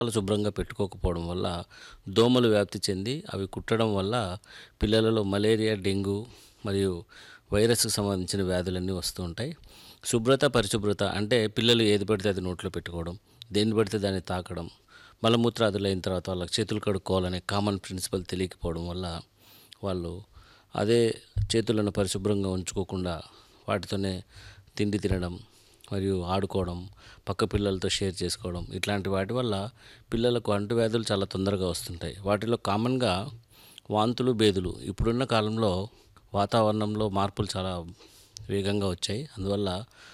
చాలా శుభ్రంగా పెట్టుకోకపోవడం వల్ల దోమలు వ్యాప్తి చెంది అవి కుట్టడం వల్ల పిల్లలలో మలేరియా డెంగ్యూ మరియు వైరస్కు సంబంధించిన వ్యాధులన్నీ వస్తూ ఉంటాయి శుభ్రత పరిశుభ్రత అంటే పిల్లలు ఏది పడితే అది నోట్లో పెట్టుకోవడం దేన్ని పడితే దాన్ని తాకడం మలమూత్రాదులు అయిన తర్వాత వాళ్ళకి చేతులు కడుక్కోవాలనే కామన్ ప్రిన్సిపల్ తెలియకపోవడం వల్ల వాళ్ళు అదే చేతులను పరిశుభ్రంగా ఉంచుకోకుండా వాటితోనే తిండి తినడం మరియు ఆడుకోవడం పక్క పిల్లలతో షేర్ చేసుకోవడం ఇట్లాంటి వాటి వల్ల పిల్లలకు అంటువ్యాధులు చాలా తొందరగా వస్తుంటాయి వాటిలో కామన్గా వాంతులు బేదులు ఇప్పుడున్న కాలంలో వాతావరణంలో మార్పులు చాలా వేగంగా వచ్చాయి అందువల్ల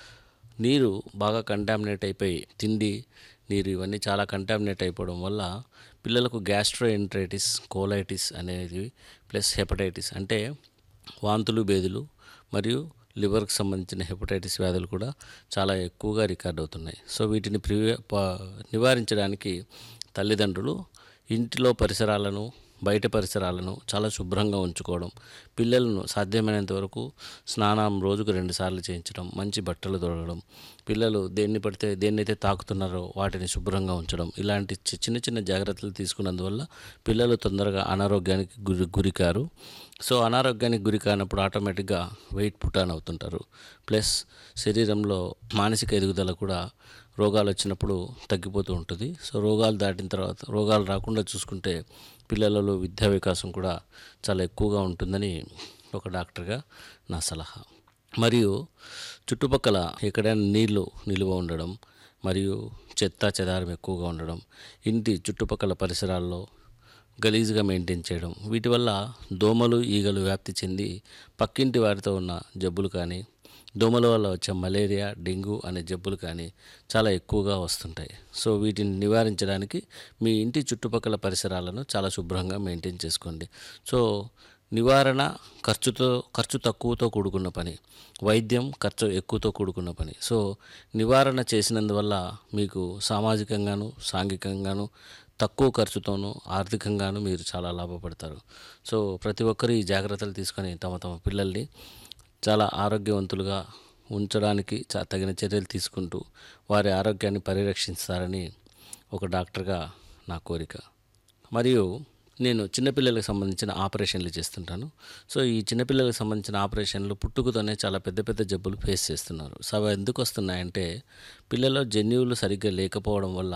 నీరు బాగా కంటామినేట్ అయిపోయి తిండి నీరు ఇవన్నీ చాలా కంటామినేట్ అయిపోవడం వల్ల పిల్లలకు గ్యాస్ట్రోఎంట్రైటిస్ కోలైటిస్ అనేది ప్లస్ హెపటైటిస్ అంటే వాంతులు బేదులు మరియు లివర్కి సంబంధించిన హెపటైటిస్ వ్యాధులు కూడా చాలా ఎక్కువగా రికార్డ్ అవుతున్నాయి సో వీటిని ప్రివే ప- నివారించడానికి తల్లిదండ్రులు ఇంటిలో పరిసరాలను బయట పరిసరాలను చాలా శుభ్రంగా ఉంచుకోవడం పిల్లలను సాధ్యమైనంత వరకు స్నానం రోజుకు రెండుసార్లు చేయించడం మంచి బట్టలు తొడగడం పిల్లలు దేన్ని పడితే దేన్నైతే తాకుతున్నారో వాటిని శుభ్రంగా ఉంచడం ఇలాంటి చి- చిన్న చిన్న జాగ్రత్తలు తీసుకున్నందువల్ల పిల్లలు తొందరగా అనారోగ్యానికి గురి గురికారు సో అనారోగ్యానికి గురి కానప్పుడు ఆటోమేటిక్గా వెయిట్ పుటాన్ అవుతుంటారు ప్లస్ శరీరంలో మానసిక ఎదుగుదల కూడా రోగాలు వచ్చినప్పుడు తగ్గిపోతూ ఉంటుంది సో రోగాలు దాటిన తర్వాత రోగాలు రాకుండా చూసుకుంటే పిల్లలలో విద్యా వికాసం కూడా చాలా ఎక్కువగా ఉంటుందని ఒక డాక్టర్గా నా సలహా మరియు చుట్టుపక్కల ఎక్కడైనా నీళ్లు నిలువ ఉండడం మరియు చెత్త చెదారం ఎక్కువగా ఉండడం ఇంటి చుట్టుపక్కల పరిసరాల్లో గలీజ్గా మెయింటైన్ చేయడం వీటి వల్ల దోమలు ఈగలు వ్యాప్తి చెంది పక్కింటి వారితో ఉన్న జబ్బులు కానీ దోమల వల్ల వచ్చే మలేరియా డెంగ్యూ అనే జబ్బులు కానీ చాలా ఎక్కువగా వస్తుంటాయి సో వీటిని నివారించడానికి మీ ఇంటి చుట్టుపక్కల పరిసరాలను చాలా శుభ్రంగా మెయింటైన్ చేసుకోండి సో నివారణ ఖర్చుతో ఖర్చు తక్కువతో కూడుకున్న పని వైద్యం ఖర్చు ఎక్కువతో కూడుకున్న పని సో నివారణ చేసినందువల్ల మీకు సామాజికంగాను సాంఘికంగాను తక్కువ ఖర్చుతోనూ ఆర్థికంగాను మీరు చాలా లాభపడతారు సో ప్రతి ఒక్కరు ఈ జాగ్రత్తలు తీసుకొని తమ తమ పిల్లల్ని చాలా ఆరోగ్యవంతులుగా ఉంచడానికి చా తగిన చర్యలు తీసుకుంటూ వారి ఆరోగ్యాన్ని పరిరక్షిస్తారని ఒక డాక్టర్గా నా కోరిక మరియు నేను చిన్నపిల్లలకు సంబంధించిన ఆపరేషన్లు చేస్తుంటాను సో ఈ చిన్నపిల్లలకు సంబంధించిన ఆపరేషన్లు పుట్టుకతోనే చాలా పెద్ద పెద్ద జబ్బులు ఫేస్ చేస్తున్నారు సో అవి ఎందుకు వస్తున్నాయంటే పిల్లల్లో జన్యువులు సరిగ్గా లేకపోవడం వల్ల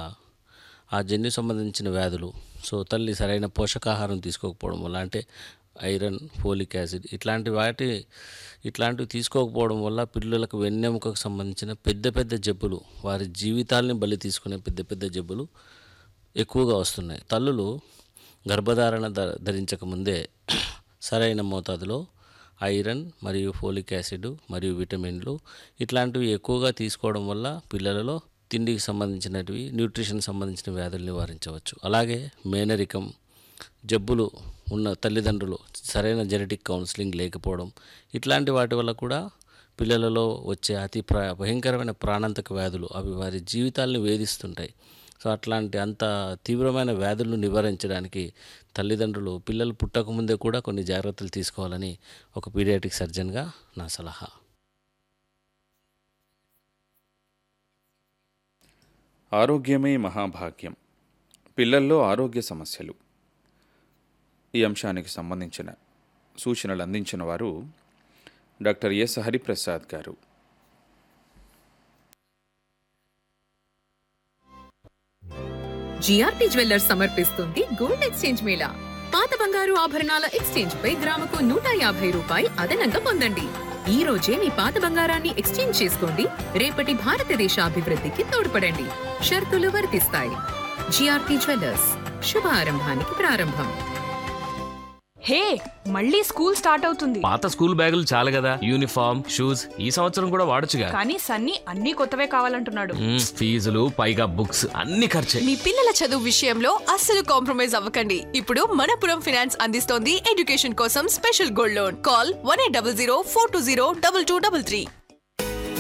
ఆ జన్యు సంబంధించిన వ్యాధులు సో తల్లి సరైన పోషకాహారం తీసుకోకపోవడం వల్ల అంటే ఐరన్ ఫోలిక్ యాసిడ్ ఇట్లాంటి వాటి ఇట్లాంటివి తీసుకోకపోవడం వల్ల పిల్లలకు వెన్నెముకకు సంబంధించిన పెద్ద పెద్ద జబ్బులు వారి జీవితాల్ని బలి తీసుకునే పెద్ద పెద్ద జబ్బులు ఎక్కువగా వస్తున్నాయి తల్లులు గర్భధారణ ధ ధరించక ముందే సరైన మోతాదులో ఐరన్ మరియు ఫోలిక్ యాసిడ్ మరియు విటమిన్లు ఇట్లాంటివి ఎక్కువగా తీసుకోవడం వల్ల పిల్లలలో తిండికి సంబంధించినటివి న్యూట్రిషన్ సంబంధించిన వ్యాధులు నివారించవచ్చు అలాగే మేనరికం జబ్బులు ఉన్న తల్లిదండ్రులు సరైన జెనెటిక్ కౌన్సిలింగ్ లేకపోవడం ఇట్లాంటి వాటి వల్ల కూడా పిల్లలలో వచ్చే అతి ప్ర భయంకరమైన ప్రాణాంతక వ్యాధులు అవి వారి జీవితాలను వేధిస్తుంటాయి సో అట్లాంటి అంత తీవ్రమైన వ్యాధులను నివారించడానికి తల్లిదండ్రులు పిల్లలు పుట్టకముందే కూడా కొన్ని జాగ్రత్తలు తీసుకోవాలని ఒక పీడియాటిక్ సర్జన్గా నా సలహా ఆరోగ్యమే మహాభాగ్యం పిల్లల్లో ఆరోగ్య సమస్యలు ఈ అంశానికి సంబంధించిన సూచనలు అందించిన వారు డాక్టర్ ఎస్ హరిప్రసాద్ గారు జిఆర్పి జ్యువెల్లర్స్ సమర్పిస్తుంది గోల్డ్ ఎక్స్చేంజ్ మేళా పాత బంగారు ఆభరణాల ఎక్స్చేంజ్ పై గ్రాముకు నూట యాభై రూపాయి అదనంగా పొందండి ఈ రోజే మీ పాత బంగారాన్ని ఎక్స్చేంజ్ చేసుకోండి రేపటి భారతదేశ అభివృద్ధికి తోడ్పడండి షరతులు వర్తిస్తాయి జిఆర్పి జ్యువెల్లర్స్ శుభారంభానికి ప్రారంభం హే మళ్ళీ స్కూల్ స్టార్ట్ అవుతుంది పాత స్కూల్ బ్యాగులు చాలు కదా యూనిఫామ్ షూస్ ఈ సంవత్సరం కూడా వాడొచ్చుగా కానీ సన్నీ అన్ని కొత్తవే కావాలంటున్నాడు మ్మ్, ఫీజులు పైగా బుక్స్ అన్ని ఖర్చే మీ పిల్లల చదువు విషయంలో అస్సలు కాంప్రమైజ్ అవ్వకండి ఇప్పుడు మనపురం ఫినాన్స్ అందిస్తోంది ఎడ్యుకేషన్ కోసం special gold loan call one eight double zero four two zero double two double three